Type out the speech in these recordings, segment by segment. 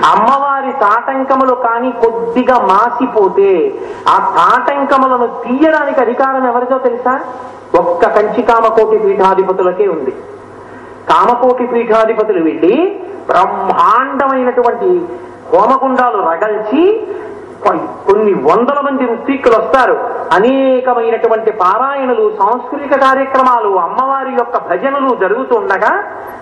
అమ్మవారి తాటంకములు కానీ కొద్దిగా మాసిపోతే ఆ తాటంకములను తీయడానికి అధికారం ఎవరిదో తెలుసా ఒక్క కంచికామకోటి పీఠాధిపతులకే ఉంది కామకోటి పీఠాధిపతులు వెళ్ళి బ్రహ్మాండమైనటువంటి హోమకుండాలు రగల్చి కొ- కొన్ని వందల మంది ఋత్విక్కులు వస్తారు అనేకమైనటువంటి పారాయణలు సాంస్కృతిక కార్యక్రమాలు అమ్మవారి యొక్క భజనలు జరుగుతుండగా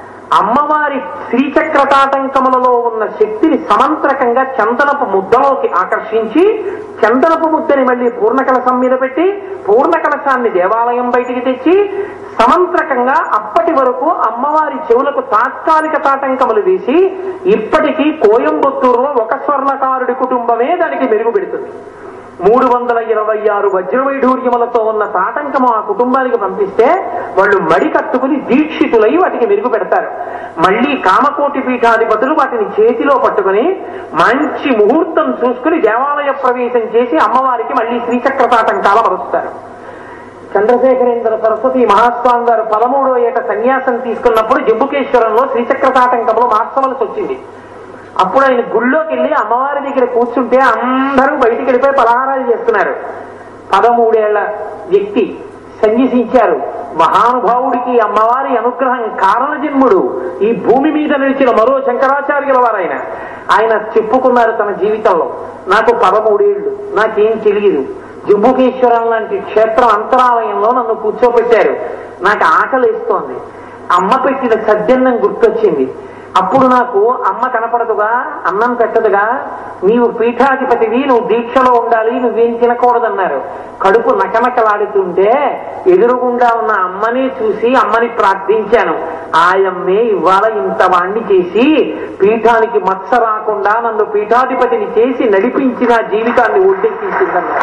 అమ్మవారి శ్రీచక్ర తాటంకములలో ఉన్న శక్తిని సమంత్రకంగా చందనపు ముద్దలోకి ఆకర్షించి చందనపు ముద్దని మళ్ళీ పూర్ణకలశం మీద పెట్టి పూర్ణకలశాన్ని దేవాలయం బయటికి తెచ్చి సమంత్రకంగా అప్పటి వరకు అమ్మవారి చెవులకు తాత్కాలిక తాటంకములు వేసి ఇప్పటికీ కోయంబత్తూరులో ఒక స్వర్ణకారుడి కుటుంబమే దానికి మెరుగు పెడుతుంది మూడు వందల ఇరవై ఆరు వజ్రవైఢూర్యములతో ఉన్న తాటంకము ఆ కుటుంబానికి పంపిస్తే వాళ్ళు మడి కట్టుకుని దీక్షితులై వాటికి మెరుగు పెడతారు మళ్ళీ కామకోటి పీఠాధిపతులు వాటిని చేతిలో పట్టుకుని మంచి ముహూర్తం చూసుకుని దేవాలయ ప్రవేశం చేసి అమ్మవారికి మళ్ళీ శ్రీచక్ర తాటంకాల మరుస్తారు చంద్రశేఖరేంద్ర సరస్వతి మహాస్వామి గారు పదమూడో ఏట సన్యాసం తీసుకున్నప్పుడు జంబుకేశ్వరంలో శ్రీచక్ర తాటంకంలో మార్చవలసి వచ్చింది అప్పుడు ఆయన గుళ్ళోకి వెళ్ళి అమ్మవారి దగ్గర కూర్చుంటే అందరూ బయటికి వెళ్ళిపోయి పలహారాలు చేస్తున్నారు పదమూడేళ్ల వ్యక్తి సన్యసించారు మహానుభావుడికి అమ్మవారి అనుగ్రహం కారణజన్ముడు ఈ భూమి మీద నిలిచిన మరో శంకరాచార్యుల వారు ఆయన ఆయన చెప్పుకున్నారు తన జీవితంలో నాకు పదమూడేళ్లు నాకేం తెలియదు జంబుకేశ్వరం లాంటి క్షేత్రం అంతరాలయంలో నన్ను కూర్చోబెట్టారు నాకు ఆకలిస్తోంది అమ్మ పెట్టిన సద్యన్నం గుర్తొచ్చింది అప్పుడు నాకు అమ్మ కనపడదుగా అన్నం పెట్టదుగా నీవు పీఠాధిపతివి నువ్వు దీక్షలో ఉండాలి నువ్వేం తినకూడదన్నారు కడుపు నకనకలాడుతుంటే ఎదురుగుండా ఉన్న అమ్మని చూసి అమ్మని ప్రార్థించాను ఆయమ్మే ఇవాళ ఇంత వాణ్ణి చేసి పీఠానికి మత్స రాకుండా నన్ను పీఠాధిపతిని చేసి నడిపించిన జీవితాన్ని ఒడ్డెక్కించిందన్నారు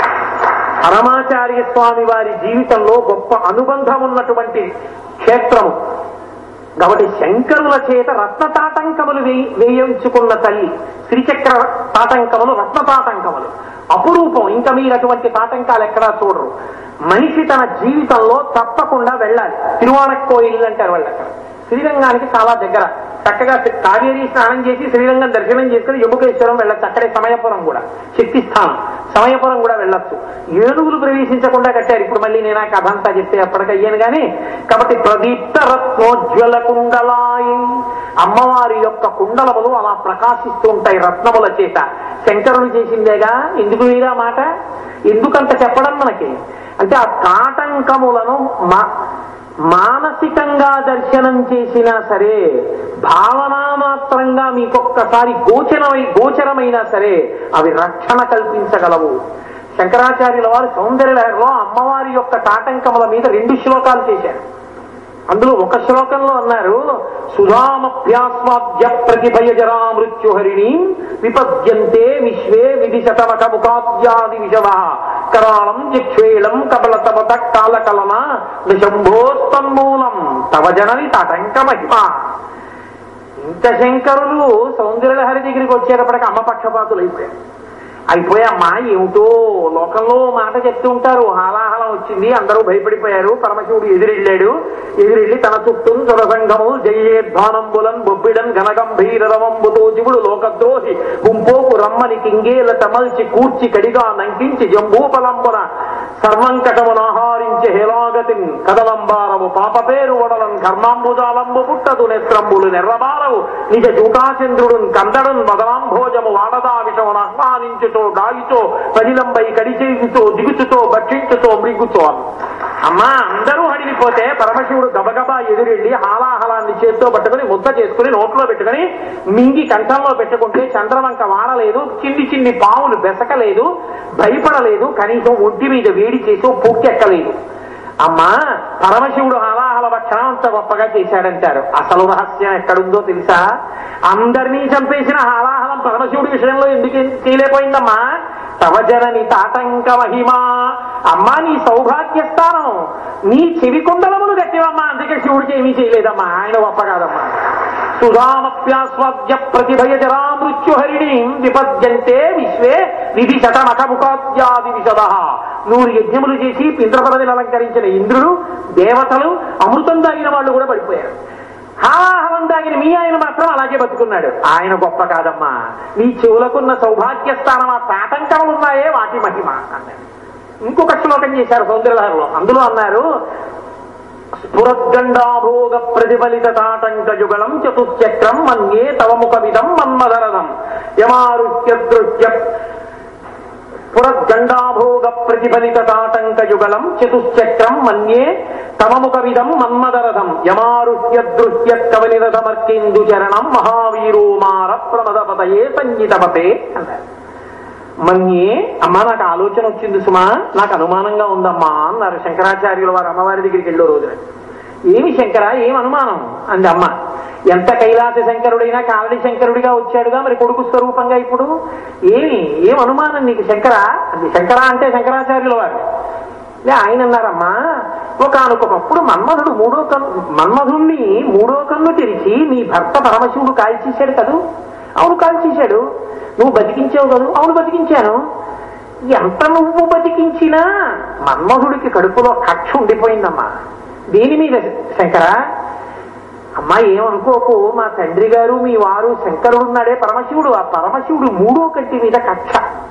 పరమాచార్య స్వామి వారి జీవితంలో గొప్ప అనుబంధం ఉన్నటువంటి క్షేత్రము కాబట్టి శంకరుల చేత రత్న తాటంకములు వేయి- వేయించుకున్న తల్లి శ్రీచక్ర తాటంకములు రత్న తాటంకములు అపురూపం ఇంకా మీరు అటువంటి తాటంకాలు ఎక్కడా చూడరు మనిషి తన జీవితంలో తప్పకుండా వెళ్ళాలి తిరువాణక్కోయిల్ అంటారు వాళ్ళు అక్కడ శ్రీరంగానికి చాలా దగ్గర చక్కగా కావేరీ స్నానం చేసి శ్రీరంగం దర్శనం చేసుకుని యముకేశ్వరం వెళ్ళొచ్చు అక్కడే సమయపురం కూడా శక్తి స్థానం సమయపురం కూడా వెళ్ళొచ్చు ఏనుగులు ప్రవేశించకుండా కట్టారు ఇప్పుడు మళ్ళీ నేను ఆ కథ అంతా చెప్తే అప్పటికయ్యాను కానీ కాబట్టి ప్రదీప్త రత్నోజ్వల కుండలాయి అమ్మవారి యొక్క కుండలములు అలా ప్రకాశిస్తూ ఉంటాయి రత్నముల చేత శంకరులు చేసిందేగా ఎందుకు వీరా మాట ఎందుకంత చెప్పడం మనకి అంటే ఆ కాటంకములను మా మానసికంగా దర్శనం చేసినా సరే భావనామాత్రంగా మీకొక్కసారి గోచరమై గోచరమైనా సరే అవి రక్షణ కల్పించగలవు శంకరాచార్యుల వారు సౌందర్యలహరిలో అమ్మవారి యొక్క తాటంకముల మీద రెండు శ్లోకాలు చేశారు అందులో ఒక శ్లోకంలో అన్నారు సుధామప్యాస్వాద్య ప్రతిభయజరా మృత్యుహరిణి విపద్యంతే విశ్వే విదిశతమక ముఖాద్యాది విషవ కరాళం జిక్షేళం కబలతమత కాలకలన నిశంభోస్తన్మూలం తవ జనని తటంక మహిమ ఇంత శంకరులు సౌందర్యలహరి దగ్గరికి వచ్చేటప్పటికి అమ్మ పక్షపాతులు అయిపోయారు అయిపోయమ్మా ఏమిటో లోకంలో మాట చెప్తూ ఉంటారు హాలాహలం వచ్చింది అందరూ భయపడిపోయారు పరమశివుడు ఎదురెళ్ళాడు ఎదురెళ్ళి తన చుట్టూ సురసంగము జయేధ్వానంబులన్ బొబ్బిడన్ ఘనగంభీరవంబుతో జీవుడు లోకద్రోహి గుంపోపు రమ్మని కింగేల తమల్చి కూర్చి కడిగా నంకించి జంబూపలంబున సర్వంకటమునాహారించి హేలాగతిన్ కదలంబారము పాప పేరు వడలం కర్మాంబుజాలంబు పుట్టదు నేత్రంబులు నెర్రబారవు నిజ జూటాచంద్రుడు కందడున్ మదలాంభోజము వాడదా విషమును ఆహ్వానించుతో గాయుతో పదిలంబై కడిచేయుతో దిగుచుతో భక్షించుతో మృగుతో అమ్మా అందరూ హడిలిపోతే పరమశివుడు గబగబా ఎదురెళ్ళి హాలాహలాన్ని చేత్తో పట్టుకుని ముద్ద చేసుకుని నోట్లో పెట్టుకుని మింగి కంఠంలో పెట్టుకుంటే చంద్రవంక వాడలేదు చిన్ని చిన్ని పావులు బెసకలేదు భయపడలేదు కనీసం ఒంటి మీద వేడి చేసి పూకెక్కలేదు అమ్మా పరమశివుడు హాలాహల భక్షణం అంత గొప్పగా చేశాడంటారు అసలు రహస్యం ఎక్కడుందో తెలుసా అందరినీ చంపేసిన హాలాహలం పరమశివుడి విషయంలో ఎందుకు చేయలేకపోయిందమ్మా తవజనని తాటంక మహిమా అమ్మా నీ సౌభాగ్య స్థానం నీ చెవి కుండలములు కట్టివమ్మా అందుకే శివుడికి ఏమీ చేయలేదమ్మా ఆయన గొప్ప కాదమ్మా సుధామప్యాస్వాద్య ప్రతిభయ జరా మృత్యుహరిణి విపద్యంతే విశ్వే విధి శతమఖముఖాద్యాది విశద నూరు యజ్ఞములు చేసి పింద్రపదవిని అలంకరించిన ఇంద్రుడు దేవతలు అమృతం తాగిన వాళ్ళు కూడా పడిపోయారు హాహల కాలం తాగిన మీ ఆయన మాత్రం అలాగే బతుకున్నాడు ఆయన గొప్ప కాదమ్మా నీ చెవులకున్న సౌభాగ్య స్థానం ఆ తాటంకములు ఉన్నాయే వాటి మహిమ అన్నాడు ఇంకొక శ్లోకం చేశారు సౌందర్యలహరిలో అందులో అన్నారు స్ఫురద్గండాభోగ ప్రతిఫలిత తాటంక యుగళం చతుశ్చక్రం మన్యే తవ ముఖమిదం మన్మధరదం యమారుహ్య దృశ్య పురద్గండాభోగ ప్రతిఫలిత తాటంక యుగళం చతుశ్చక్రం మన్యే తమ ముఖమిదం మన్మదరథం యమారుహ్య దృశ్య కవనిరథమర్కేందు చరణం మహావీరో మార ప్రమదపతయే సంగీతపతే అన్నారు మన్యే అమ్మా నాకు ఆలోచన వచ్చింది సుమా నాకు అనుమానంగా ఉందమ్మా అన్నారు శంకరాచార్యుల వారు అమ్మవారి దగ్గరికి వెళ్ళో రోజున ఏమి శంకర ఏం అనుమానం అంది అమ్మ ఎంత కైలాస శంకరుడైనా కాలడి శంకరుడిగా వచ్చాడుగా మరి కొడుకు స్వరూపంగా ఇప్పుడు ఏమి ఏం అనుమానం నీకు శంకర అది శంకర అంటే శంకరాచార్యుల వారు లే ఆయన అన్నారమ్మా ఒకనొకప్పుడు మన్మధుడు మూడో కన్ను మన్మధుణ్ణి మూడో కన్ను తెరిచి నీ భర్త పరమశివుడు కాల్చేశాడు కదూ అవును కాల్చేశాడు నువ్వు బతికించావు కదూ అవును బతికించాను ఎంత నువ్వు బతికించినా మన్మధుడికి కడుపులో కక్ష ఉండిపోయిందమ్మా దేని మీద శంకర అమ్మా ఏమనుకోకు మా తండ్రి గారు మీ వారు శంకరుడు ఉన్నాడే పరమశివుడు ఆ పరమశివుడు మూడో కంటి మీద కక్ష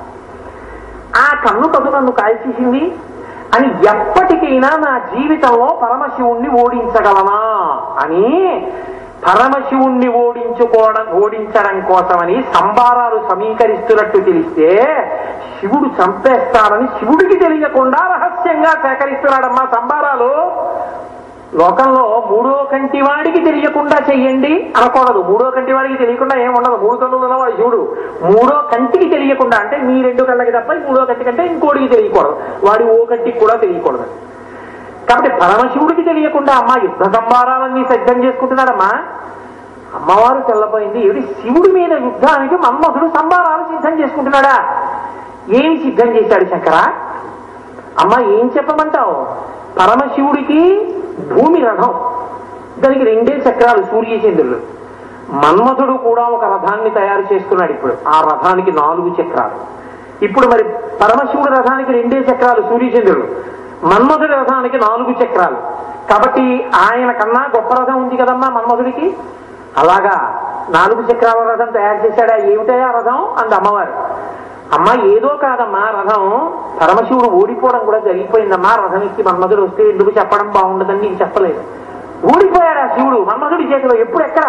ఆ కన్ను కదు నన్ను కాల్చేసింది అని ఎప్పటికైనా నా జీవితంలో పరమశివుణ్ణి ఓడించగలనా అని పరమశివుణ్ణి ఓడించుకోవడం ఓడించడం కోసమని సంబారాలు సమీకరిస్తున్నట్టు తెలిస్తే శివుడు చంపేస్తాడని శివుడికి తెలియకుండా రహస్యంగా సేకరిస్తున్నాడమ్మా సంబారాలు లోకంలో మూడో కంటి వాడికి తెలియకుండా చెయ్యండి అనకూడదు మూడో కంటి వాడికి తెలియకుండా ఏం ఉండదు మూడు కన్నులు ఉన్నవాడు శివుడు మూడో కంటికి తెలియకుండా అంటే మీ రెండు కళ్ళకి తప్ప ఈ మూడో కంటి కంటే ఇంకోటికి తెలియకూడదు వాడి ఓ కంటికి కూడా తెలియకూడదు కాబట్టి పరమశివుడికి తెలియకుండా అమ్మ యుద్ధ సంభారాలన్నీ సిద్ధం చేసుకుంటున్నాడమ్మా అమ్మవారు తెల్లపోయింది ఏమిటి శివుడి మీద యుద్ధానికి మన్మధుడు సంభారాలు సిద్ధం చేసుకుంటున్నాడా ఏమి సిద్ధం చేశాడు శంకర అమ్మ ఏం చెప్పమంటావు పరమశివుడికి భూమి రథం దానికి రెండే చక్రాలు సూర్యచంద్రులు మన్మథుడు కూడా ఒక రథాన్ని తయారు చేస్తున్నాడు ఇప్పుడు ఆ రథానికి నాలుగు చక్రాలు ఇప్పుడు మరి పరమశివుడి రథానికి రెండే చక్రాలు సూర్యచంద్రులు మన్మథుడి రథానికి నాలుగు చక్రాలు కాబట్టి ఆయన కన్నా గొప్ప రథం ఉంది కదమ్మా మన్మథుడికి అలాగా నాలుగు చక్రాల రథం తయారు చేశాడా ఏమిటయా రథం అంది అమ్మవారు అమ్మ ఏదో కాదమ్మా రథం పరమశివుడు ఓడిపోవడం కూడా జరిగిపోయిందమ్మా రథం ఎక్కి మన్మధుడు వస్తే ఎందుకు చెప్పడం బాగుండదని నీకు చెప్పలేదు ఓడిపోయాడా శివుడు మన్మధుడి చేతిలో ఎప్పుడు ఎక్కడ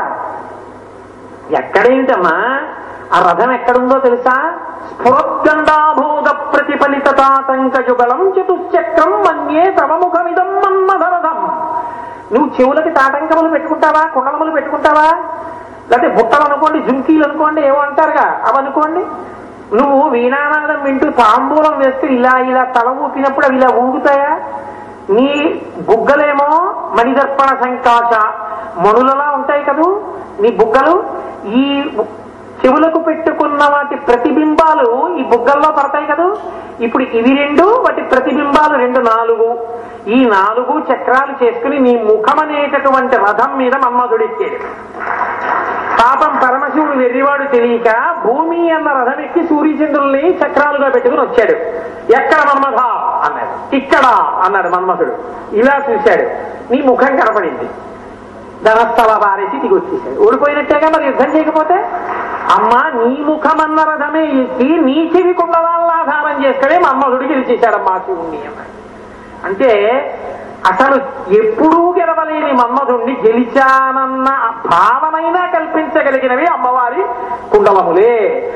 ఎక్కడేమిటమ్మా ఆ రథం ఎక్కడుందో తెలుసా స్ఫురోద్గండాభూత ప్రతిఫలిత తాతంక యుగళం చతుశ్చక్రం మన్యే తమముఖమిదం మన్మధరథం నువ్వు చెవులకి తాటంకములు పెట్టుకుంటావా కుండలములు పెట్టుకుంటావా లేకపోతే బుట్టలు అనుకోండి జుంకీలు అనుకోండి ఏమో అంటారుగా అవి అనుకోండి నువ్వు వీణానాదం వింటూ తాంబూలం వేస్తూ ఇలా ఇలా తల ఊపినప్పుడు అవి ఇలా ఊగుతాయా నీ బుగ్గలేమో మణిదర్పణ సంకాశ మణులలా ఉంటాయి కదూ నీ బుగ్గలు ఈ బు- చెవులకు పెట్టుకున్న వాటి ప్రతిబింబాలు ఈ బుగ్గల్లో పడతాయి కదూ ఇప్పుడు ఇవి రెండు వాటి ప్రతిబింబాలు రెండు నాలుగు ఈ నాలుగు చక్రాలు చేసుకుని నీ ముఖం అనేటటువంటి రథం మీద మన్మధుడిచ్చేది పాపం పరమశివుడు వెర్రివాడు తెలియక భూమి అన్న రథం ఎక్కి సూర్యచంద్రుల్ని చక్రాలుగా పెట్టుకుని వచ్చాడు ఎక్కడ మన్మథ అన్నాడు ఇక్కడ అన్నాడు మన్మథుడు ఇలా చూశాడు నీ ముఖం కనపడింది ధనస్థల పారేసి దిగి వచ్చేసాడు ఓడిపోయినట్టేగా మరి యుద్ధం చేయకపోతే అమ్మా నీ ముఖం అన్న రథమే ఎక్కి నీ చెవి కుండలాలను ఆధారం చేసుకునే మన్మధుడు గెలిచేశాడమ్మా శివుణ్ణి అన్నాడు అంటే అసలు ఎప్పుడూ గెలవలేని మన్మధుణ్ణి గెలిచానన్న భావమైనా కల్పించగలిగినవి అమ్మవారి కుండలములే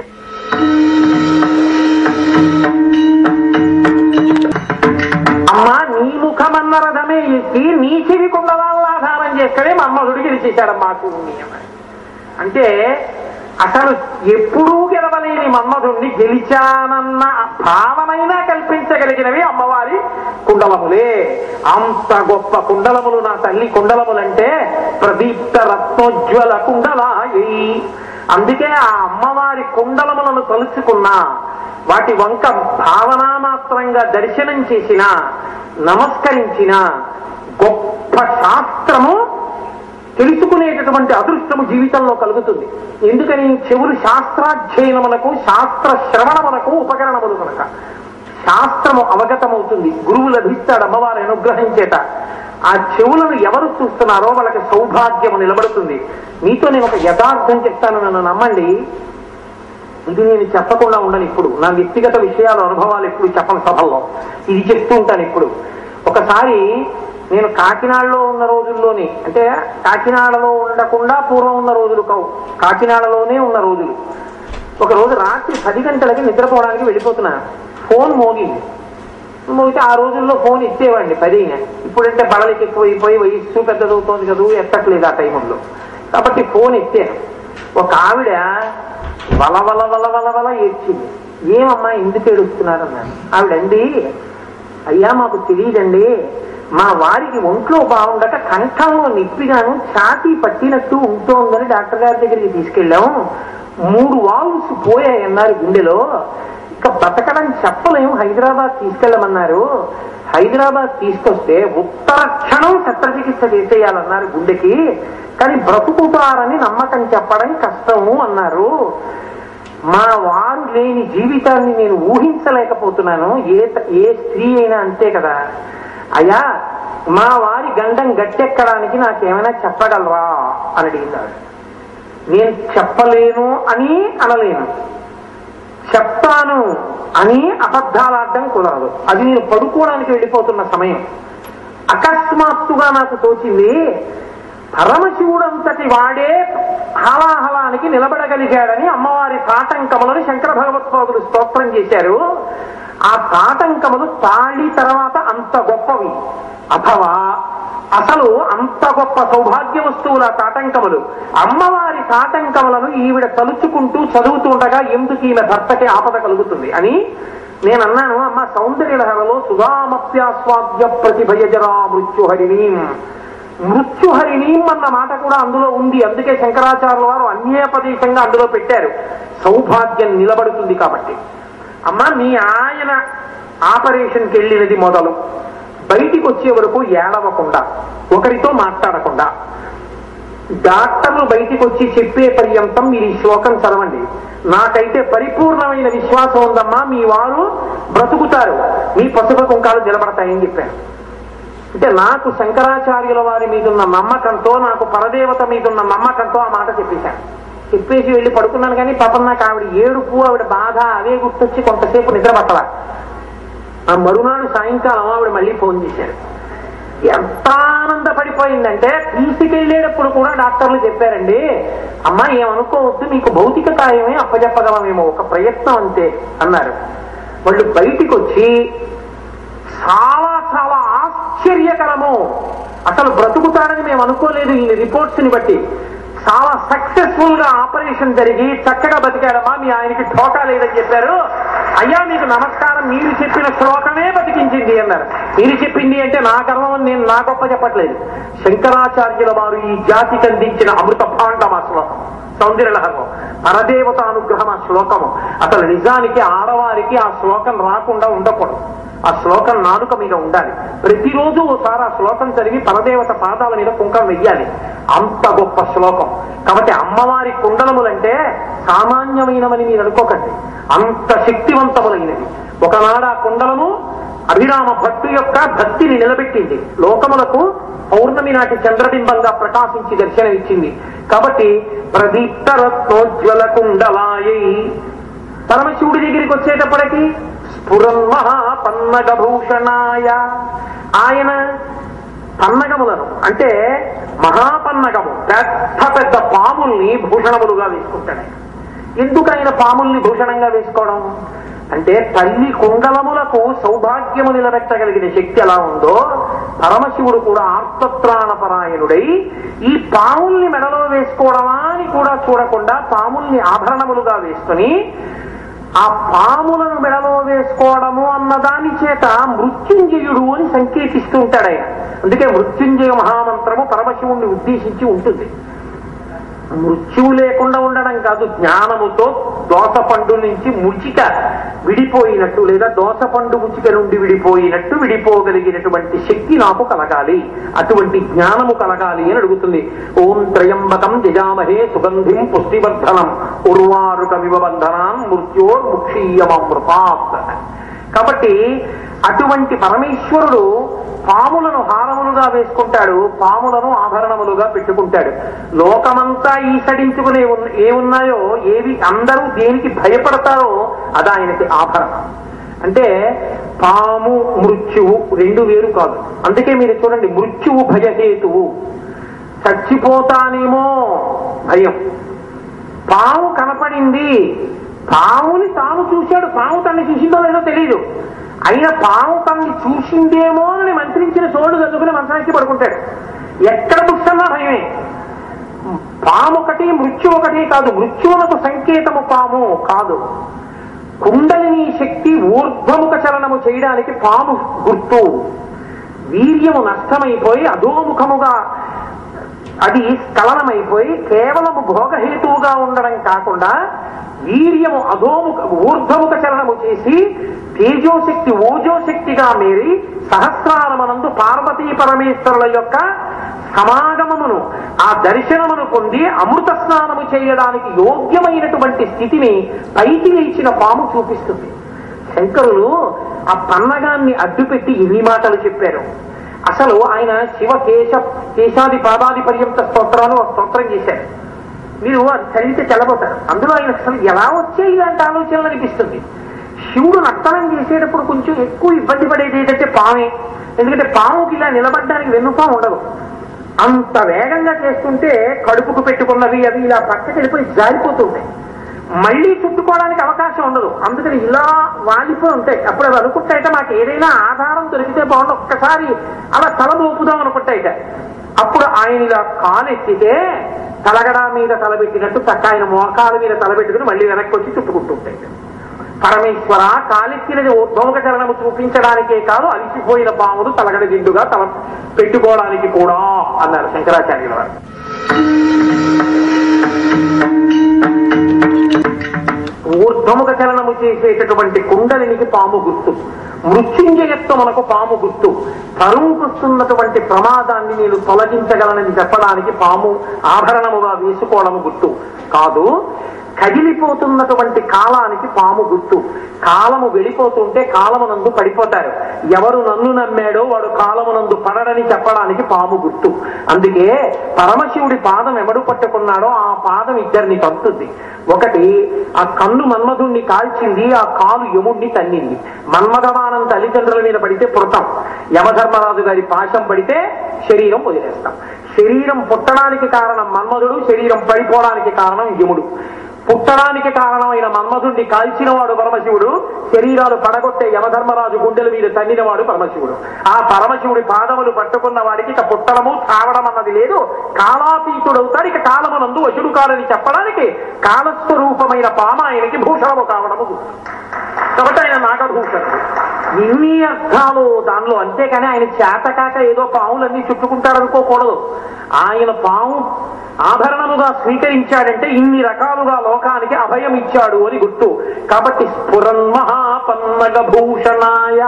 అమ్మా నీ ముఖమన్న రథమే ఎక్కి నీ చెవి కుండలాలను ఆధారం చేసుకునే మన్మధుడు గెలిచేశాడమ్మా శివుణ్ణి అన్నాడు అంటే అసలు ఎప్పుడూ గెలవలేని మన్మధుణ్ణి గెలిచానన్న భావమైనా కల్పించగలిగినవి అమ్మవారి కుండలములే అంత గొప్ప కుండలములు నా తల్లి కుండలములంటే ప్రదీప్త రత్నోజ్వల కుండలాయి అందుకే ఆ అమ్మవారి కుండలములను తలుచుకున్నా వాటి వంక భావనామాత్రంగా దర్శనం చేసిన నమస్కరించిన గొప్ప శాస్త్రము తెలుసుకునేటటువంటి అదృష్టము జీవితంలో కలుగుతుంది ఎందుకని చెవులు శాస్త్రాధ్యయనములకు శాస్త్ర శ్రవణములకు ఉపకరణములు కనుక శాస్త్రము అవగతమవుతుంది గురువు లభిస్తాడు అమ్మవారి అనుగ్రహం చేత ఆ చెవులను ఎవరు చూస్తున్నారో వాళ్ళకి సౌభాగ్యము నిలబడుతుంది మీతో నేను ఒక యథార్థం చెప్తాను నన్ను నమ్మండి ఇది నేను చెప్పకుండా ఉండను ఇప్పుడు నా వ్యక్తిగత విషయాలు అనుభవాలు ఎప్పుడు చెప్పను సభల్లో ఇది చెప్తూ ఉంటాను ఇప్పుడు ఒకసారి నేను కాకినాడలో ఉన్న రోజుల్లోనే అంటే కాకినాడలో ఉండకుండా పూర్వం ఉన్న రోజులు కావు కాకినాడలోనే ఉన్న రోజులు ఒక రోజు రాత్రి పది గంటలకి నిద్రపోవడానికి వెళ్ళిపోతున్నాను ఫోన్ మోగింది మోగితే ఆ రోజుల్లో ఫోన్ ఇచ్చేవాడిని పదిన ఇప్పుడంటే బడలకి ఎక్కువైపోయి వయస్సు పెద్దదవుతోంది కదా ఎత్తట్లేదు ఆ టైంలో కాబట్టి ఫోన్ ఎత్తాను ఒక ఆవిడ వల వల వల వల వల ఏడ్చింది ఏమమ్మా ఎందుకు ఏడుస్తున్నారన్నాను ఆవిడండి అయ్యా మాకు తెలియదండి మా వారికి ఒంట్లో బాగుండక కంఠంలో నొప్పిగాను ఛాతీ పట్టినట్టు ఉంటోందని డాక్టర్ గారి దగ్గరికి తీసుకెళ్ళాం మూడు వాల్వ్స్ పోయాయన్నారు గుండెలో ఇక బతకడం చెప్పలేము హైదరాబాద్ తీసుకెళ్ళమన్నారు హైదరాబాద్ తీసుకొస్తే ఉత్తర క్షణం శస్త్రచికిత్స చేసేయాలన్నారు గుండెకి కానీ బ్రతుకుతారని నమ్మకం చెప్పడం కష్టము అన్నారు మా వారు లేని జీవితాన్ని నేను ఊహించలేకపోతున్నాను ఏ ఏ స్త్రీ అయినా అంతే కదా అయ్యా మా వారి గండం గట్టెక్కడానికి నాకేమైనా చెప్పగలరా అని అడిగింది ఆవిడ. నేను చెప్పలేను అని అనలేను చెప్తాను అని అబద్ధాలాడడం కుదరదు అది నేను పడుకోవడానికి వెళ్ళిపోతున్న సమయం అకస్మాత్తుగా నాకు తోచింది పరమశివుడంతటి వాడే హలాహలానికి నిలబడగలిగాడని అమ్మవారి తాటంకములను శంకర భగవత్పాదులు స్తోత్రం చేశారు ఆ తాటంకములు తాళి తర్వాత అంత గొప్పవి అథవా అసలు అంత గొప్ప సౌభాగ్య వస్తువుల తాటంకములు అమ్మవారి తాటంకములను ఈవిడ తలుచుకుంటూ చదువుతుండగా ఎందుకు ఈమె భర్తకి ఆపద కలుగుతుంది అని నేను అన్నాను అమ్మ సౌందర్యలహరలో సుధామప్యాస్వాద్య ప్రతిభయజరా మృత్యుహరిణీం మృత్యుహరిణీం అన్న మాట కూడా అందులో ఉంది అందుకే శంకరాచార్యుల వారు అన్యేపదేశంగా అందులో పెట్టారు సౌభాగ్యం నిలబడుతుంది కాబట్టి అమ్మ మీ ఆయన ఆపరేషన్కి వెళ్ళినది మొదలు బయటికి వచ్చే వరకు ఏడవకుండా ఒకరితో మాట్లాడకుండా డాక్టర్లు బయటికి వచ్చి చెప్పే పర్యంతం మీరు ఈ శ్లోకం చదవండి నాకైతే పరిపూర్ణమైన విశ్వాసం ఉందమ్మా మీ వారు బ్రతుకుతారు మీ పసుపు కుంకాలు నిలబడతాయని చెప్పాను అంటే నాకు శంకరాచార్యుల వారి మీద ఉన్న నమ్మకంతో నాకు పరదేవత మీద ఉన్న నమ్మకంతో ఆ మాట చెప్పేశాను చెప్పేసి వెళ్ళి పడుకున్నాను కానీ పాపం నాకు ఆవిడ ఏడుపు ఆవిడ బాధ అవే గుర్తొచ్చి కొంతసేపు నిద్ర పట్టల ఆ మరునాడు సాయంకాలం ఆవిడ మళ్ళీ ఫోన్ చేశారు ఎంత ఆనందపడిపోయిందంటే తీసుకెళ్లేటప్పుడు కూడా డాక్టర్లు చెప్పారండి అమ్మా ఏమనుకోవద్దు మీకు భౌతిక కార్యమే అప్పచెప్పగలమేమో ఒక ప్రయత్నం అంతే అన్నారు వాళ్ళు బయటికి వచ్చి చాలా చాలా ఆశ్చర్యకరము అసలు బ్రతుకుతాడని మేము అనుకోలేదు ఈ రిపోర్ట్స్ ని బట్టి చాలా సక్సెస్ఫుల్ గా ఆపరేషన్ జరిగి చక్కగా బతికాడమ్మా మీ ఆయనకి ఠోకా లేదని చెప్పారు అయ్యా మీకు నమస్కారం మీరు చెప్పిన శ్లోకమే బతికించింది అన్నారు మీరు చెప్పింది అంటే నా గర్వం అని నేను నా గొప్ప చెప్పట్లేదు శంకరాచార్యుల వారు ఈ జాతికి అందించిన అమృత భాండం ఆ శ్లోకం సౌందర్యలహరం పరదేవత అనుగ్రహం ఆ శ్లోకము అసలు నిజానికి ఆడవారికి ఆ శ్లోకం రాకుండా ఉండకూడదు ఆ శ్లోకం నాలుక మీద ఉండాలి ప్రతిరోజు ఓసారి ఆ శ్లోకం చదివి పరదేవత పాదాల మీద కుంకం వెయ్యాలి అంత గొప్ప శ్లోకం కాబట్టి అమ్మవారి కుండలములంటే సామాన్యమైనవని మీరు అనుకోకండి అంత శక్తివంతములైనవి ఒకనాడు ఆ కుండలము అభిరామ భక్తు యొక్క భక్తిని నిలబెట్టింది లోకములకు పౌర్ణమి నాటి చంద్రబింబంగా ప్రకాశించి దర్శనమిచ్చింది కాబట్టి ప్రదీప్త రత్నోజ్వల కుండలాయై పరమశివుడి దగ్గరికి వచ్చేటప్పటికి స్ఫురన్మహాపన్నగభూషణాయ ఆయన పన్నగములను అంటే మహాపన్నగము పెద్ద పెద్ద పాముల్ని భూషణములుగా వేసుకుంటాడు ఆయన. ఎందుకు ఆయన పాముల్ని భూషణంగా వేసుకోవడం అంటే తల్లి కుండలములకు సౌభాగ్యము నిలబెట్టగలిగిన శక్తి ఎలా ఉందో పరమశివుడు కూడా ఆర్తత్రాణపరాయణుడై ఈ పాముల్ని మెడలో వేసుకోవడమా అని కూడా చూడకుండా పాముల్ని ఆభరణములుగా వేసుకుని ఆ పాములను మెడలో వేసుకోవడము అన్న దాని చేత మృత్యుంజయుడు అని సంకేతిస్తూ ఉంటాడు ఆయన అందుకే మృత్యుంజయ మహామంత్రము పరమశివుణ్ణి ఉద్దేశించి ఉంటుంది మృత్యువు లేకుండా ఉండడం కాదు జ్ఞానముతో దోసపండు నుంచి ముచిక విడిపోయినట్టు లేదా దోసపండు ముచిక నుండి విడిపోయినట్టు విడిపోగలిగినటువంటి శక్తి నాకు కలగాలి అటువంటి జ్ఞానము కలగాలి అని అడుగుతుంది ఓం త్రయంబకం జజామహే సుగంధిం పుష్టివర్ధనం ఉర్వారుకమివ బంధనాన్ మృత్యోర్ముక్షీయమృతాత్ కాబట్టి అటువంటి పరమేశ్వరుడు పాములను హారములుగా వేసుకుంటాడు పాములను ఆభరణములుగా పెట్టుకుంటాడు లోకమంతా ఈసడించుకునే ఉన్న- ఏమున్నాయో ఏవి అందరూ దేనికి భయపడతారో అది ఆయనకి ఆభరణం అంటే పాము మృత్యువు రెండు వేరు కాదు అందుకే మీరు చూడండి మృత్యువు భయహేతువు చచ్చిపోతానేమో భయం పాము కనపడింది పావుని తాను చూశాడు పాము తన్ని చూసిందో లేదో తెలియదు అయినా పాము తన్ని చూసిందేమో అని మంత్రించిన చోటు చదువుకుని మంత్రానికి పడుకుంటాడు ఎక్కడ పుస్తన్నా భయమే పాము ఒకటి మృత్యు ఒకటి కాదు మృత్యువులకు సంకేతము పాము కాదు కుండలిని శక్తి ఊర్ధ్వముఖ చలనము చేయడానికి పాము గుర్తు వీర్యము నష్టమైపోయి అధోముఖముగా అది స్ఖలనమైపోయి కేవలము భోగహేతువుగా ఉండడం కాకుండా వీర్యము అధోముఖ ఊర్ధ్వముఖ చలనము చేసి తేజోశక్తి ఓజోశక్తిగా మేరి సహస్రారమనందు పార్వతీ పరమేశ్వరుల యొక్క సమాగమమును ఆ దర్శనమును పొంది అమృత స్నానము చేయడానికి యోగ్యమైనటువంటి స్థితిని పైకి లేచిన పాము చూపిస్తుంది శంకరులు ఆ పన్నగాన్ని అడ్డుపెట్టి ఇన్ని మాటలు చెప్పారు అసలు ఆయన శివ కేశ కేశాది పాదాది పర్యంత స్తోత్రాలు ఒక స్తోత్రం చేశారు మీరు అది చదివితే తెల్లబోతారు అందులో ఆయన అసలు ఎలా వచ్చే ఇలాంటి ఆలోచనలు అనిపిస్తుంది శివుడు నర్తనం చేసేటప్పుడు కొంచెం ఎక్కువ ఇబ్బంది పడేది ఏంటంటే పామే ఎందుకంటే పాముకి ఇలా నిలబడడానికి వెన్నుపాము ఉండదు అంత వేగంగా చేస్తుంటే కడుపుకు పెట్టుకున్నవి అవి ఇలా పక్కకి వెళ్ళిపోయి జారిపోతుంటాయి మళ్ళీ చుట్టుకోవడానికి అవకాశం ఉండదు అందుకని ఇలా వాలిపోయి ఉంటాయి అప్పుడు అవి అనుకుంటాయిట మాకు ఏదైనా ఆధారం దొరికితే బాగుండు ఒక్కసారి అలా తల మోపుదాం అనుకుంటాయిట అప్పుడు ఆయన ఇలా కాలెత్తితే తలగడా మీద తలబెట్టినట్టు చక్క ఆయన మోకాల మీద తలబెట్టుకుని మళ్ళీ వెనక్కి వచ్చి చుట్టుకుంటుంటాయి పరమేశ్వర కాలెత్తినది ఉద్భవక చరణము చూపించడానికే కాదు అలిసిపోయిన పాములు తలగడ దిండుగా తల పెట్టుకోవడానికి కూడా అన్నారు శంకరాచార్యుల వారు ఊర్ధ్వముఖ చలనము చేసేటటువంటి కుండలినికి పాము గుర్తు మృత్యుంజయత్వమునకు పాము గుర్తు తరుముకొస్తున్నటువంటి ప్రమాదాన్ని నేను తొలగించగలనని చెప్పడానికి పాము ఆభరణముగా వేసుకోవడము గుర్తు కాదు కదిలిపోతున్నటువంటి కాలానికి పాము గుర్తు కాలము వెళ్ళిపోతుంటే కాలమునందు పడిపోతారు ఎవరు నన్ను నమ్మాడో వాడు కాలమునందు పడడని చెప్పడానికి పాము గుర్తు అందుకే పరమశివుడి పాదం ఎవడు పట్టుకున్నాడో ఆ పాదం ఇద్దరిని పంపుతుంది ఒకటి ఆ కన్ను మన్మధుణ్ణి కాల్చింది ఆ కాలు యముణ్ణి తన్నింది మన్మధమానం తల్లిదండ్రుల మీద పడితే పుడతాం యమధర్మరాజు గారి పాశం పడితే శరీరం వదిలేస్తాం శరీరం పుట్టడానికి కారణం మన్మధుడు శరీరం పడిపోవడానికి కారణం యముడు పుట్టడానికి కారణమైన మన్మధుణ్ణి కాల్చినవాడు పరమశివుడు శరీరాలు పడగొట్టే యమధర్మరాజు గుండెల మీద తన్నినవాడు పరమశివుడు ఆ పరమశివుడి పాదములు పట్టుకున్న వాడికి ఇక పుట్టడము తావడం అన్నది లేదు కాలాతీతుడవుతాడు ఇక కాలమునందు వశుడు కాలని చెప్పడానికి కాలస్వరూపమైన పామాయనికి భూషణము కావడము గుర్తు. కాబట్టి ఆయన నాగభూషణుడు ఇన్ని అర్థాలు దానిలో అంతేకాని ఆయన చేతకాక ఏదో పావులన్నీ చుట్టుకుంటాడనుకోకూడదు ఆయన పాము ఆభరణముగా స్వీకరించాడంటే ఇన్ని రకాలుగా లోకానికి అభయం ఇచ్చాడు అని గుర్తు కాబట్టి స్ఫురన్మహాపన్నగ భూషణాయ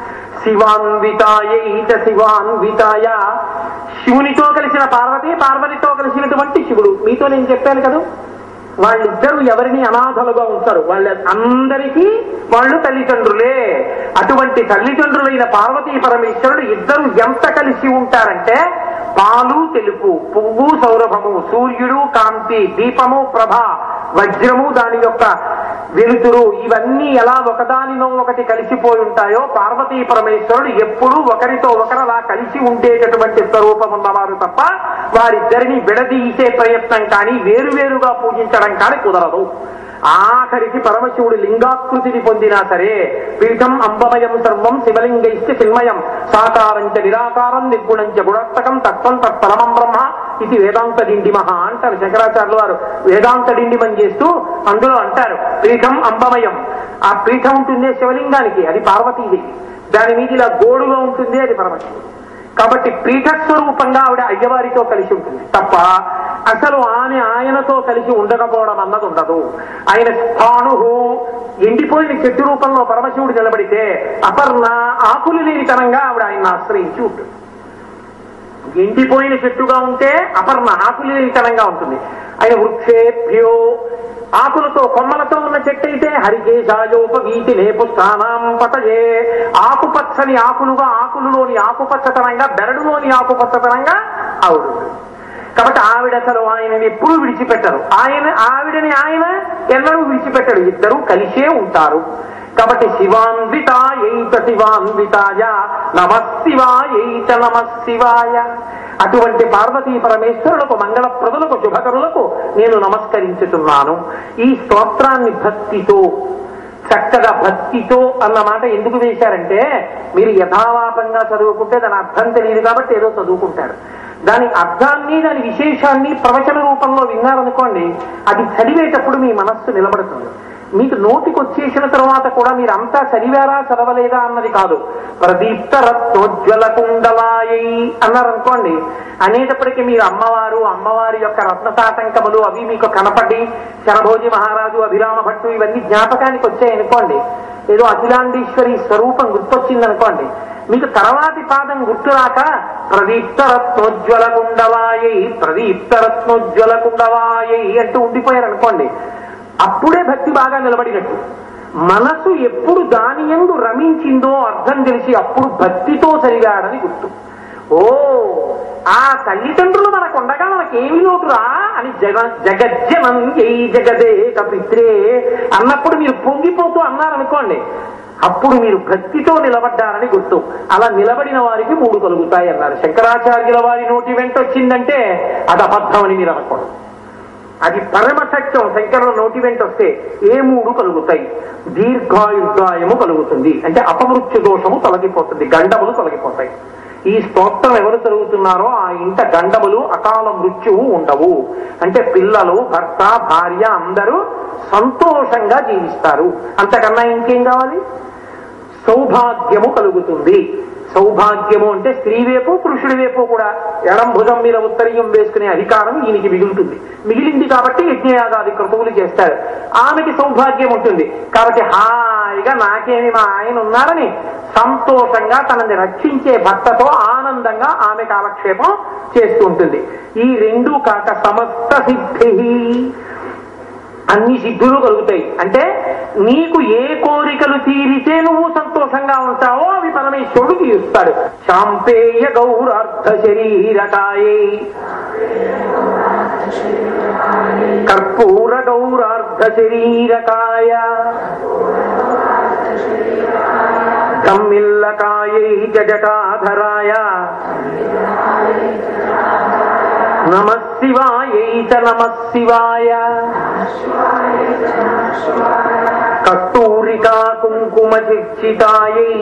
శివాన్వితాయ ఈత శివాన్వితాయ శివునితో కలిసిన పార్వతి పార్వతితో కలిసినటువంటి శివుడు మీతో నేను చెప్పాను కదా వాళ్ళిద్దరూ ఎవరిని అనాథలుగా ఉంచారు వాళ్ళ అందరికీ వాళ్ళు తల్లిదండ్రులే అటువంటి తల్లిదండ్రులైన పార్వతీ పరమేశ్వరుడు ఇద్దరు ఎంత కలిసి ఉంటారంటే పాలు తెలుపు పువ్వు సౌరభము సూర్యుడు కాంతి దీపము ప్రభ వజ్రము దాని యొక్క వెలుతురు ఇవన్నీ ఎలా ఒకదానిలో ఒకటి కలిసిపోయి ఉంటాయో పార్వతీ పరమేశ్వరుడు ఎప్పుడూ ఒకరితో ఒకరలా కలిసి ఉండేటటువంటి స్వరూపం ఉన్నవారు తప్ప వారిద్దరిని విడదీసే ప్రయత్నం కానీ వేరువేరుగా పూజించడం కానీ కుదరదు ఆఖరికి పరమశివుడు లింగాకృతిని పొందినా సరే పీఠం అంబమయం సర్వం శివలింగైశ్చ చిన్మయం సాకారంచ నిరాకారం నిర్గుణంచ గుణాత్మకం తత్వం తత్పరమం బ్రహ్మ ఇది వేదాంత డిండిమహ అంటారు శంకరాచార్యులు వారు వేదాంత డిండిమం చేస్తూ అందులో అంటారు పీఠం అంబమయం ఆ పీఠం ఉంటుంది శివలింగానికి అది పార్వతీదేవి దాని మీద ఇలా గోడుగా ఉంటుంది అది పరమశివుడు కాబట్టి పీఠస్వరూపంగా ఆవిడ అయ్యవారితో కలిసి ఉంటుంది తప్ప అసలు ఆమె ఆయనతో కలిసి ఉండకపోవడం అన్నది ఉండదు ఆయన స్థాణు ఎండిపోయిన చెట్టు రూపంలో పరమశివుడు నిలబడితే అపర్ణ ఆకులు లేని తనంగా ఆవిడ ఆయన ఆశ్రయించి ఉంటుంది ఎండిపోయిన చెట్టుగా ఉంటే అపర్ణ ఆకులు లేని తనంగా ఉంటుంది ఆయన వృక్షేభ్యో ఆకులతో కొమ్మలతో ఉన్న చెట్టు అయితే హరికేశాయోపవీతి నేపు స్థానం పతయే ఆకుపచ్చని ఆకులుగా ఆకులలోని ఆకుపచ్చతనంగా బెరడులోని ఆకుపచ్చతనంగా ఆవిడ కాబట్టి ఆవిడ అసలు ఆయనని ఎప్పుడూ విడిచిపెట్టరు ఆయన ఆవిడని ఆయన ఎన్నడూ విడిచిపెట్టడు ఇద్దరు కలిసే ఉంటారు కాబట్టి శివాన్వితాయైత శివాన్వితాయ నమ శివాయైత నమ శివాయ అటువంటి పార్వతీ పరమేశ్వరులకు మంగళప్రదులకు శుభకరులకు నేను నమస్కరించుతున్నాను ఈ స్తోత్రాన్ని భక్తితో చక్కగా భక్తితో అన్న మాట ఎందుకు వేశారంటే మీరు యథావాపంగా చదువుకుంటే దాని అర్థం తెలియదు కాబట్టి ఏదో చదువుకుంటారు దాని అర్థాన్ని దాని విశేషాన్ని ప్రవచన రూపంలో విన్నారనుకోండి అది చదివేటప్పుడు మీ మనస్సు నిలబడుతుంది మీకు నోటికి వచ్చేసిన తర్వాత కూడా మీరు అంతా చదివారా చదవలేదా అన్నది కాదు ప్రదీప్త రత్నోజ్వల కుండలాయై అన్నారనుకోండి అనేటప్పటికీ మీరు అమ్మవారు అమ్మవారి యొక్క రత్నతాటంకములు అవి మీకు కనపడి శరభోజి మహారాజు అభిరామ భట్టు ఇవన్నీ జ్ఞాపకానికి వచ్చాయనుకోండి ఏదో అఖిలాండేశ్వరి స్వరూపం గుర్తొచ్చిందనుకోండి మీకు తర్వాతి పాదం గుర్తురాక ప్రదీప్త రత్నోజ్వల కుండలాయై ప్రదీప్త రత్నోజ్వల కుండలాయై అంటూ ఉండిపోయారు అనుకోండి అప్పుడే భక్తి బాగా నిలబడినట్టు మనసు ఎప్పుడు దాని ఎందు రమించిందో అర్థం తెలిసి అప్పుడు భక్తితో చదివాడని గుర్తు ఓ ఆ తల్లిదండ్రులు మనకు ఉండగా మనకేమి లోటురా అని జగ జగజ్జనం జై జగదే కపిత్రే అన్నప్పుడు మీరు పొంగిపోతూ అన్నారనుకోండి అప్పుడు మీరు భక్తితో నిలబడ్డారని గుర్తు అలా నిలబడిన వారికి మూడు కలుగుతాయి అన్నారు శంకరాచార్యుల వారి నోటి వెంట వచ్చిందంటే అది అబద్ధం అని మీరు అనకూడదు అది పరమ సత్యం శంకరుల నోటి వెంట వస్తే ఏ మూడు కలుగుతాయి దీర్ఘాయుర్దాయము కలుగుతుంది అంటే అపమృత్యు దోషము తొలగిపోతుంది గండములు తొలగిపోతాయి ఈ స్తోత్రం ఎవరు చదువుతున్నారో ఆ ఇంట గండములు అకాల మృత్యువు ఉండవు అంటే పిల్లలు భర్త భార్య అందరూ సంతోషంగా జీవిస్తారు అంతకన్నా ఇంకేం కావాలి సౌభాగ్యము కలుగుతుంది సౌభాగ్యము అంటే స్త్రీ వైపు పురుషుడి వైపు కూడా ఎడం భుజం మీద ఉత్తరీయం వేసుకునే అధికారం ఈయనకి మిగులుతుంది మిగిలింది కాబట్టి యజ్ఞయాగాది క్రతువులు చేస్తారు ఆమెకి సౌభాగ్యం ఉంటుంది కాబట్టి హాయిగా నాకేమి మా ఆయన ఉన్నారని సంతోషంగా తనని రక్షించే భర్తతో ఆనందంగా ఆమె కాలక్షేపం చేస్తూ ఉంటుంది ఈ రెండు కాక సమస్త సిద్ధి అన్ని సిద్ధులు కలుగుతాయి అంటే నీకు ఏ కోరికలు తీరితే నువ్వు సంతోషంగా ఉంటావో అవి పరమేశ్వరుడు తీరుస్తాడు శాంపేయ గౌరార్థ శరీరకాయే కర్పూర గౌరార్థ శరీరకాయ కమ్మిల్లకాయై జజటాధరాయ నమ శివాయై చ నమ శివాయ కస్తూరికా కుంకుమ చిర్చితాయై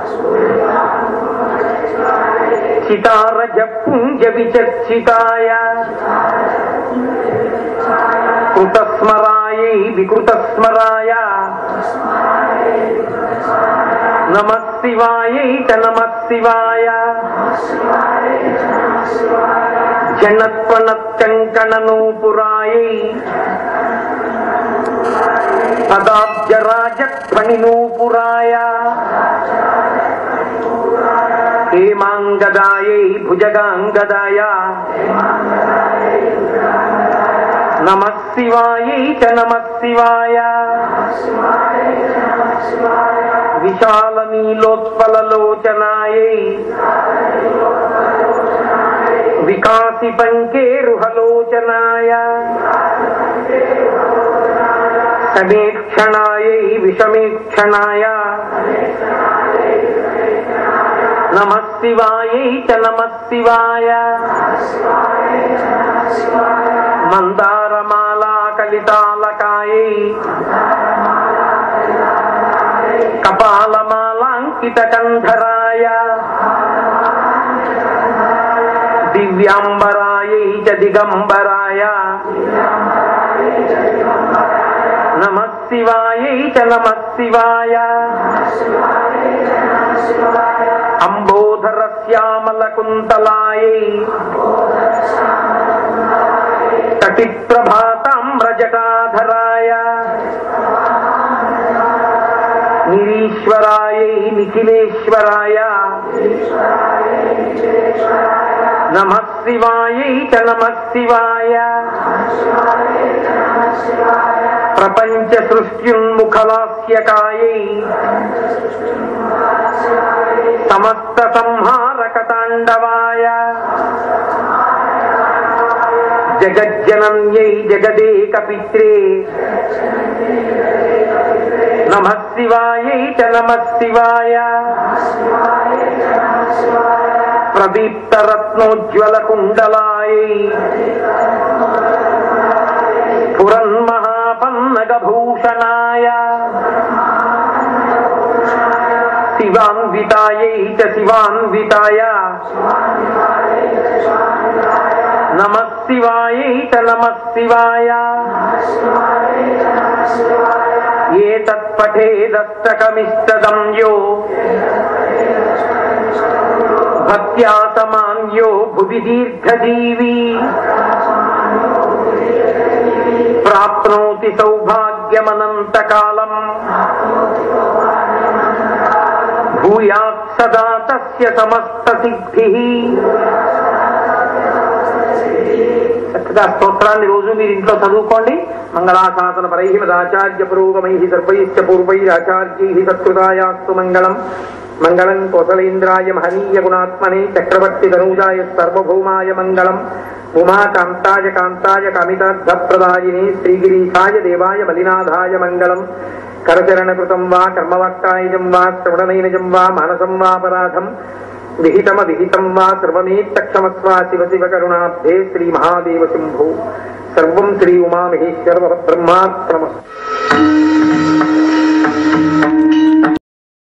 చితారజ పుంజ విచర్చితాయ కృతస్మరాయై వికృతస్మరాయ నమ శివాయై చ నమ శివాయ జనత్వనత్కంకణనూపురాయై పదాబ్జరాజధ్వనినూపురాయ హేమాంగదాయై భుజగాంగదాయ నమ శివాయై చ నమ శివాయ విశాల నీలోత్పలలోచనాయై వికాసి పంకేరుహలోచనాయ సమీక్షణాయై విషమీక్షణాయ నమ శివాయై చ నమ శివాయ మందారమాలా కలితాలకాయై కపాలమాలాంకిత కంధరాయ దివ్యాంబరాయై చ దిగంబరాయ నమ శివాయై చ నమ శివాయ అంబోధర శ్యామల కుంతలాయై కటి ప్రభాతామ్రజటాధరాయ నిరీశ్వరాయై నిఖిలేశ్వరాయ నమ శివాయై చ నమ శివాయ ముఖలాస్యకాయై సమస్త సంహారక తాండవాయ జగజ్జనన్యై జగదేక పిత్రే నమ శివాయై చ నమ శివాయ ప్రదీప్తరత్నోజ్వల కుండలాయై పురన్మహాపన్నగభూషణాయ శివాన్వితాయై చ శివాన్వితాయ నమ శివాయై చ నమ శివాయ ఏతత్పఠేదష్టకమిష్టదం యో భక్త్యా సమాన్యో భువి దీర్ఘజీవీ ప్రాప్నోతి సౌభాగ్యమనంతకాలం భూయాత్ సదా తస్య సమస్త సిద్ధి చక్కగా స్తోత్రాన్ని రోజు మీరు ఇంట్లో చదువుకోండి మంగళాశాసన పరై మదాచార్య పురోగమై సర్వైశ్చ పూర్వైరాచార్యై సత్కృతాయాస్తు మంగళం మంగళం కోసలేంద్రాయ మహనీయ గుణాత్మనే చక్రవర్తి తనూజాయ సర్వభౌమాయ మంగళం ఉమాకాంతాయ కాంతాయ కామితార్థప్రదాయినే శ్రీగిరీశాయ దేవాయ మలినాథాయ మంగళం కరచరణకృతం వా కర్మవాక్కాయజం వా శ్రవణనైనజం వా మానసం వాపరాధం విహితమ విహితం వా సర్వమేత్తక్షమస్వ శివ శివ కరుణాబ్ధే శ్రీ మహాదేవ శంభో సర్వం శ్రీ ఉమామహేశ్వర బ్రహ్మార్పణమస్తు